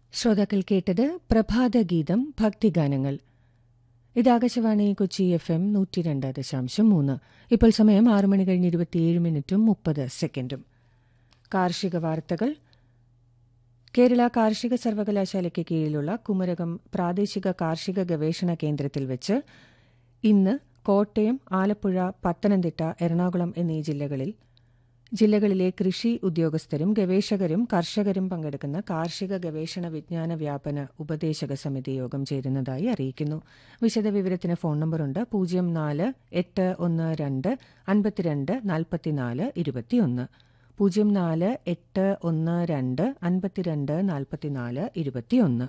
ശ്രോതാക്കൾ കേട്ടത് പ്രഭാതഗീതം ഭക്തിഗാനങ്ങൾ ഇത് ആകാശവാണി കൊച്ചി എഫ് എം നൂറ്റി രണ്ട് ദശാംശം മൂന്ന് ഇപ്പോൾ സമയം ആറ് മണി കഴിഞ്ഞ് ഇരുപത്തിയേഴ് മിനിറ്റും മുപ്പത് സെക്കൻഡും കാർഷിക വാർത്തകൾ കേരള കാർഷിക സർവകലാശാലയ്ക്ക് കീഴിലുള്ള കുമരകം പ്രാദേശിക കാർഷിക ഗവേഷണ കേന്ദ്രത്തിൽ വെച്ച് ഇന്ന് കോട്ടയം ആലപ്പുഴ പത്തനംതിട്ട എറണാകുളം എന്നീ ജില്ലകളിൽ ജില്ലകളിലെ കൃഷി ഉദ്യോഗസ്ഥരും ഗവേഷകരും കർഷകരും പങ്കെടുക്കുന്ന കാർഷിക ഗവേഷണ വിജ്ഞാന വ്യാപന ഉപദേശക സമിതി യോഗം ചേരുന്നതായി അറിയിക്കുന്നു വിശദവിവരത്തിന് ഫോൺ നമ്പറുണ്ട് പൂജ്യം നാല് എട്ട് ഒന്ന് രണ്ട് അൻപത്തിരണ്ട് നാൽപ്പത്തിനാല് ഇരുപത്തിയൊന്ന് പൂജ്യം നാല് എട്ട് ഒന്ന് രണ്ട് അൻപത്തിരണ്ട് നാൽപ്പത്തിനാല് ഇരുപത്തിയൊന്ന്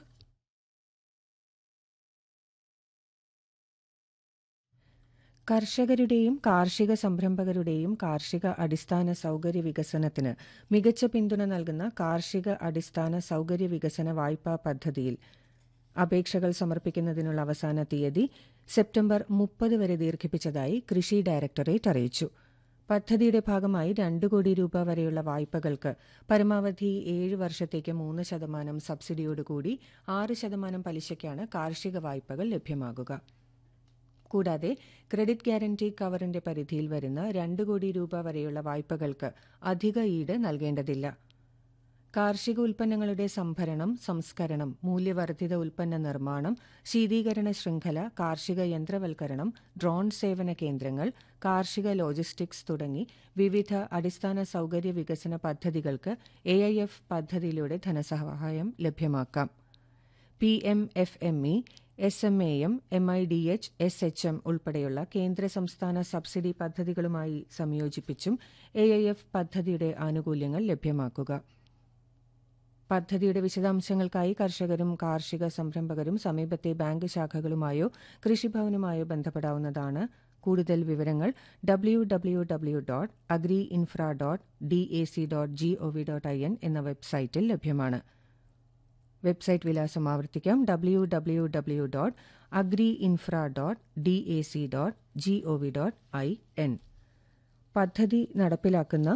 കർഷകരുടെയും കാർഷിക സംരംഭകരുടെയും കാർഷിക അടിസ്ഥാന സൗകര്യ വികസനത്തിന് മികച്ച പിന്തുണ നൽകുന്ന കാർഷിക അടിസ്ഥാന സൗകര്യ വികസന വായ്പാ പദ്ധതിയിൽ അപേക്ഷകൾ സമർപ്പിക്കുന്നതിനുള്ള അവസാന തീയതി സെപ്റ്റംബർ മുപ്പത് വരെ ദീർഘിപ്പിച്ചതായി കൃഷി ഡയറക്ടറേറ്റ് അറിയിച്ചു പദ്ധതിയുടെ ഭാഗമായി രണ്ട് കോടി രൂപ വരെയുള്ള വായ്പകൾക്ക് പരമാവധി ഏഴ് വർഷത്തേക്ക് മൂന്ന് ശതമാനം സബ്സിഡിയോടുകൂടി ആറ് ശതമാനം പലിശയ്ക്കാണ് കാർഷിക വായ്പകൾ ലഭ്യമാകുക കൂടാതെ ക്രെഡിറ്റ് ഗ്യാരണ്ടി കവറിന്റെ പരിധിയിൽ വരുന്ന രണ്ട് കോടി രൂപ വരെയുള്ള വായ്പകൾക്ക് അധിക ഈട് നൽകേണ്ടതില്ല കാർഷിക ഉൽപ്പന്നങ്ങളുടെ സംഭരണം സംസ്കരണം മൂല്യവർദ്ധിത ഉൽപ്പന്ന നിർമ്മാണം ശീതീകരണ ശൃംഖല കാർഷിക യന്ത്രവൽക്കരണം ഡ്രോൺ സേവന കേന്ദ്രങ്ങൾ കാർഷിക ലോജിസ്റ്റിക്സ് തുടങ്ങി വിവിധ അടിസ്ഥാന സൗകര്യ വികസന പദ്ധതികൾക്ക് എ ഐ എഫ് പദ്ധതിയിലൂടെ ധനസഹായം ലഭ്യമാക്കാം P M F M E S M A M M I D H S H M ഉൾപ്പെടെയുള്ള കേന്ദ്ര സംസ്ഥാന സബ്സിഡി പദ്ധതികളുമായി സംയോജിപ്പിച്ചും എ ഐ എഫ് പദ്ധതിയുടെ ആനുകൂല്യങ്ങൾ ലഭ്യമാക്കുക പദ്ധതിയുടെ വിശദാംശങ്ങൾക്കായി കർഷകരും കാർഷിക സംരംഭകരും സമീപത്തെ ബാങ്ക് ശാഖകളുമായോ കൃഷിഭവനുമായോ ബന്ധപ്പെടാവുന്നതാണ് കൂടുതൽ വിവരങ്ങൾ W W W dot agri infra dot D A C dot G O V dot I N എന്ന വെബ്സൈറ്റിൽ ലഭ്യമാണ് വെബ്സൈറ്റ് വിലാസം ആവർത്തിക്കാം W W W dot agri infra dot D A C dot G O V dot I N പദ്ധതി നടപ്പിലാക്കുന്ന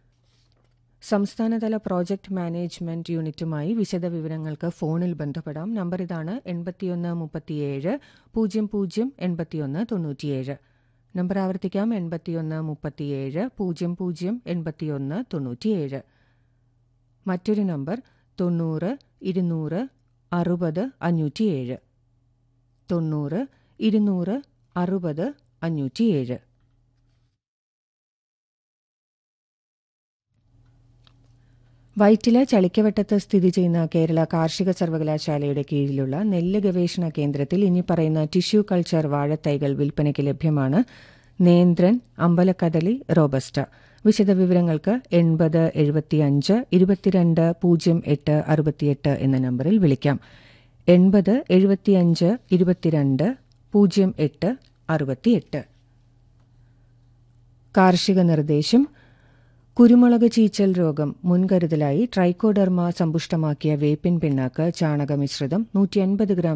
സംസ്ഥാനതല project management യൂണിറ്റുമായി വിശദവിവരങ്ങൾക്ക് ഫോണിൽ ബന്ധപ്പെടാം നമ്പർ ഇതാണ് എൺപത്തിയൊന്ന് മുപ്പത്തിയേഴ് പൂജ്യം പൂജ്യം എൺപത്തിയൊന്ന് തൊണ്ണൂറ്റിയേഴ് നമ്പർ ആവർത്തിക്കാം എൺപത്തിയൊന്ന് മുപ്പത്തിയേഴ് പൂജ്യം പൂജ്യം എൺപത്തിയൊന്ന് തൊണ്ണൂറ്റിയേഴ് മറ്റൊരു നമ്പർ തൊണ്ണൂറ് ഇരുന്നൂറ് അറുപത് അഞ്ഞൂറ്റിയേഴ് തൊണ്ണൂറ് ഇരുന്നൂറ് അറുപത് അഞ്ഞൂറ്റിയേഴ് വൈറ്റില ചളിക്കവട്ടത്ത് സ്ഥിതി ചെയ്യുന്ന കേരള കാർഷിക സർവകലാശാലയുടെ കീഴിലുള്ള നെല്ല് ഗവേഷണ കേന്ദ്രത്തിൽ ഇനി പറയുന്ന ടിഷ്യൂ കൾച്ചർ വാഴത്തൈകൾ വിൽപ്പനയ്ക്ക് ലഭ്യമാണ് നേന്ത്രൻ അമ്പലക്കദളി റോബസ്റ്റ വിശദവിവരങ്ങൾക്ക് എൺപത് എഴുപത്തിയഞ്ച് ഇരുപത്തിരണ്ട് പൂജ്യം എട്ട് അറുപത്തിയെട്ട് എന്ന നമ്പറിൽ വിളിക്കാം എൺപത് എഴുപത്തിയഞ്ച് ഇരുപത്തിരണ്ട് പൂജ്യം എട്ട് അറുപത്തിയെട്ട് കാർഷിക നിർദ്ദേശം കുരുമുളക് ചീച്ചൽ രോഗം മുൻകരുതലായി ട്രൈക്കോഡർമ സമ്പുഷ്ടമാക്കിയ വേപ്പിൻ പിണ്ണാക്ക് ചാണകമിശ്രിതം നൂറ്റി അൻപത് ഗ്രാം